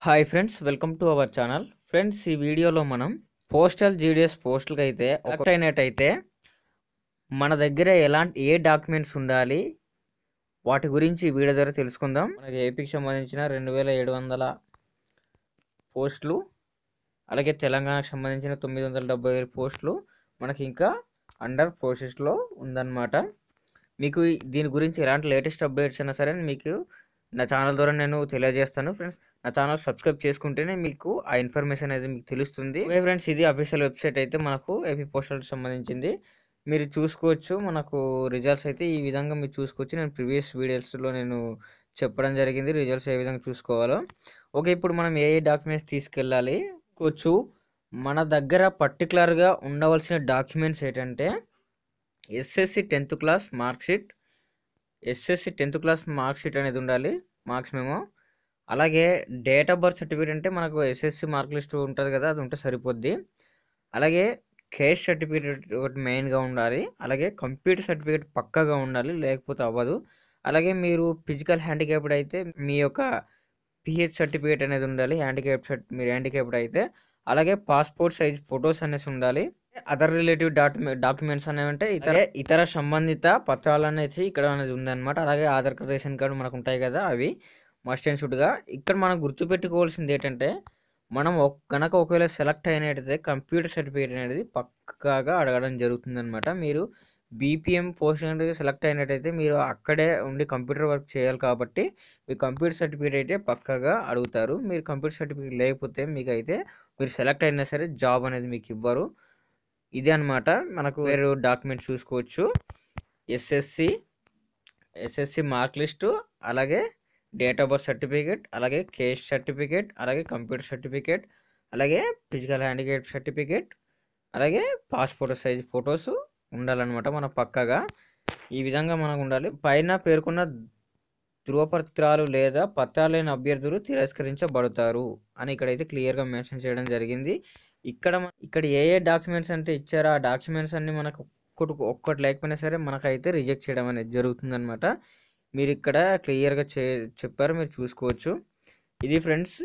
hi friends welcome to our channel friends ఈ వీడియోలో మనం పోస్టల్ జీడిఎస్ పోస్టులకి అయితే ఒకటి అయినట్టయితే మన దగ్గర ఎలాంటి ఏ డాక్యుమెంట్స్ ఉండాలి వాటి గురించి ఈ వీడియో ద్వారా తెలుసుకుందాం మనకి ఏపీకి సంబంధించిన రెండు వేల ఏడు వందల పోస్టులు అలాగే తెలంగాణకు సంబంధించిన తొమ్మిది వందల డెబ్బై వేల పోస్టులు మనకి ఇంకా అండర్ ప్రాసెస్లో ఉందన్నమాట మీకు ఈ- దీని గురించి ఎలాంటి లేటెస్ట్ అప్డేట్స్ అయినా సరే మీకు నా ఛానల్ ద్వారా నేను తెలియజేస్తాను ఫ్రెండ్స్ నా ఛానల్ సబ్స్క్రైబ్ చేసుకుంటేనే మీకు ఆ ఇన్ఫర్మేషన్ అనేది మీకు తెలుస్తుంది ఓకే ఫ్రెండ్స్ ఇది అఫీషియల్ వెబ్సైట్ అయితే మనకు ఏపీ పోస్టల్కి సంబంధించింది మీరు చూసుకోవచ్చు మనకు రిజల్ట్స్ అయితే ఈ విధంగా మీరు చూసుకోవచ్చు నేను ప్రీవియస్ వీడియోస్లో నేను చెప్పడం జరిగింది రిజల్ట్స్ ఏ విధంగా చూసుకోవాలో ఓకే ఇప్పుడు మనం ఏ ఏ డాక్యుమెంట్స్ తీసుకెళ్ళాలి కోవచ్చు మన దగ్గర పర్టికులర్గా ఉండవలసిన డాక్యుమెంట్స్ ఏంటంటే SSC tenth class mark sheet SSC tenth class mark sheet అనేది ఉండాలి మార్క్స్ మేము అలాగే డేట్ ఆఫ్ బర్త్ సర్టిఫికేట్ అంటే మనకు ఎస్ఎస్సి మార్క్ లిస్ట్ ఉంటుంది కదా అది ఉంటే సరిపోద్ది అలాగే కేస్ సర్టిఫికేట్ ఒకటి మెయిన్గా ఉండాలి అలాగే కంప్యూటర్ సర్టిఫికేట్ పక్కాగా ఉండాలి లేకపోతే అవ్వదు అలాగే మీరు ఫిజికల్ హ్యాండిక్యాప్డ్ అయితే మీ యొక్క పిహెచ్ సర్టిఫికేట్ అనేది ఉండాలి హ్యాండిక్యాప్ సర్టి మీరు హ్యాండిక్యాప్డ్ అయితే అలాగే పాస్పోర్ట్ సైజ్ ఫొటోస్ అనేసి ఉండాలి అదర్ రిలేటివ్ డాక్యుమెంట్ డాక్యుమెంట్స్ అనేవి అంటే ఇతర ఇతర సంబంధిత పత్రాలు అనేసి ఇక్కడ అనేది ఉందన్నమాట అలాగే ఆధార్ కార్డ్ రేషన్ కార్డు మనకు ఉంటాయి కదా అవి మస్ట్ అండ్ షుడ్గా ఇక్కడ మనం గుర్తుపెట్టుకోవాల్సింది ఏంటంటే మనం ఒక్- గనక ఒకవేళ సెలెక్ట్ అయినట్టయితే కంప్యూటర్ సర్టిఫికేట్ అనేది పక్కాగా అడగడం జరుగుతుందన్నమాట మీరు బీపీఎం పోస్ట్ అనేది సెలెక్ట్ అయినట్టయితే మీరు అక్కడే ఉండి కంప్యూటర్ వర్క్ చేయాలి కాబట్టి మీ కంప్యూటర్ సర్టిఫికేట్ అయితే పక్కాగా అడుగుతారు మీరు కంప్యూటర్ సర్టిఫికేట్ లేకపోతే మీకు అయితే మీరు సెలెక్ట్ అయినా సరే జాబ్ అనేది మీకు ఇవ్వరు ఇదే అన్నమాట మనకు వేరే డాక్యుమెంట్ చూసుకోవచ్చు ఎస్ఎస్సి ఎస్ఎస్సి మార్క్ లిస్టు అలాగే డేట్ ఆఫ్ బర్త్ సర్టిఫికేట్ అలాగే కేస్ సర్టిఫికేట్ అలాగే కంప్యూటర్ సర్టిఫికేట్ అలాగే ఫిజికల్ హ్యాండిక్యాప్ సర్టిఫికేట్ అలాగే పాస్పోర్ట్ సైజ్ ఫొటోస్ ఉండాలన్నమాట మన పక్కగా ఈ విధంగా మనకు ఉండాలి పైన పేర్కొన్న ధృవపత్రాలు లేదా పత్రాలు లేని అభ్యర్థులు తిరస్కరించబడతారు అని ఇక్కడైతే క్లియర్గా మెన్షన్ చేయడం జరిగింది ఇక్కడ మన- ఇక్కడ ఏ ఏ డాక్యుమెంట్స్ అంటే ఇచ్చారో ఆ డాక్యుమెంట్స్ అన్ని మనకు ఒక్కటి ఒక్కటి లేకపోయినా సరే మనకైతే రిజెక్ట్ చేయడం అనేది జరుగుతుందన్నమాట మీరు ఇక్కడ క్లియర్గా చే చెప్పారు మీరు చూసుకోవచ్చు ఇది ఫ్రెండ్స్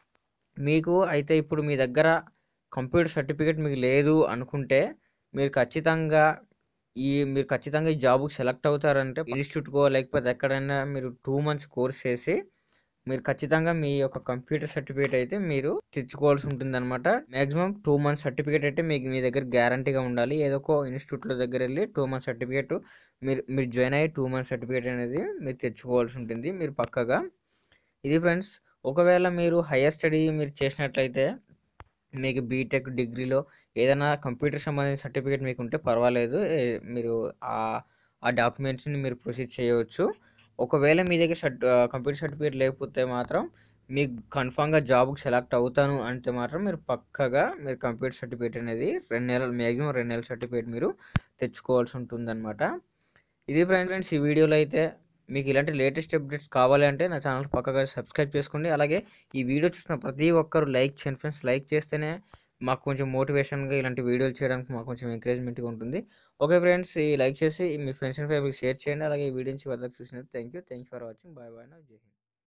మీకు అయితే ఇప్పుడు మీ దగ్గర కంప్యూటర్ సర్టిఫికేట్ మీకు లేదు అనుకుంటే మీరు ఖచ్చితంగా ఈ మీరు ఖచ్చితంగా ఈ జాబ్కి సెలెక్ట్ అవుతారంటే ఇన్స్టిట్యూట్కో లేకపోతే ఎక్కడైనా మీరు టూ మంత్స్ కోర్స్ చేసి మీరు ఖచ్చితంగా మీ యొక్క కంప్యూటర్ సర్టిఫికేట్ అయితే మీరు తెచ్చుకోవాల్సి ఉంటుంది అనమాట మాక్సిమం టూ మంత్స్ సర్టిఫికేట్ అయితే మీకు మీ దగ్గర గ్యారంటీగా ఉండాలి ఏదో ఒక ఇన్స్టిట్యూట్లో దగ్గర వెళ్ళి టూ మంత్స్ సర్టిఫికేట్ మీరు మీరు జాయిన్ అయ్యి టూ మంత్స్ సర్టిఫికేట్ అనేది మీరు తెచ్చుకోవాల్సి ఉంటుంది మీరు పక్కగా ఇది ఫ్రెండ్స్ ఒకవేళ మీరు హయ్యర్ స్టడీ మీరు చేసినట్లయితే మీకు బీటెక్ డిగ్రీలో ఏదైనా కంప్యూటర్ సంబంధించిన సర్టిఫికేట్ మీకు ఉంటే పర్వాలేదు ఏ- మీరు ఆ ఆ డాక్యుమెంట్స్ని మీరు ప్రొసీడ్ చేయవచ్చు ఒకవేళ మీ దగ్గర సర్ట్ కంప్యూటర్ సర్టిఫికేట్ లేకపోతే మాత్రం మీకు కన్ఫామ్గా జాబ్కి సెలెక్ట్ అవుతాను అంటే మాత్రం మీరు పక్కగా మీరు కంప్యూటర్ సర్టిఫికేట్ అనేది రెండు నెలలు మ్యాక్సిమం రెండు నెలల సర్టిఫికేట్ మీరు తెచ్చుకోవాల్సి ఉంటుందన్నమాట ఇది ఫ్రెండ్స్ ఈ వీడియోలో అయితే మీకు ఇలాంటి లేటెస్ట్ అప్డేట్స్ కావాలి అంటే నా ఛానల్ పక్కగా సబ్స్క్రైబ్ చేసుకోండి అలాగే ఈ వీడియో చూసిన ప్రతి ఒక్కరు లైక్ చేయండి ఫ్రెండ్స్ లైక్ చేస్తేనే మాకు కొంచెం మోటివేషన్గా ఇలాంటి వీడియోలు చేయడానికి మాకు కొంచెం ఎంకరేజ్మెంట్గా ఉంటుంది ఓకే ఫ్రెండ్స్ ఈ లైక్ చేసి మీ ఫ్రెండ్స్ అండ్ ఫ్యామిలీకి షేర్ చేయండి అలాగే ఈ వీడియో నుంచి వద్దకు చూసినట్టు thank you thank you for watching bye bye నా జై హింద్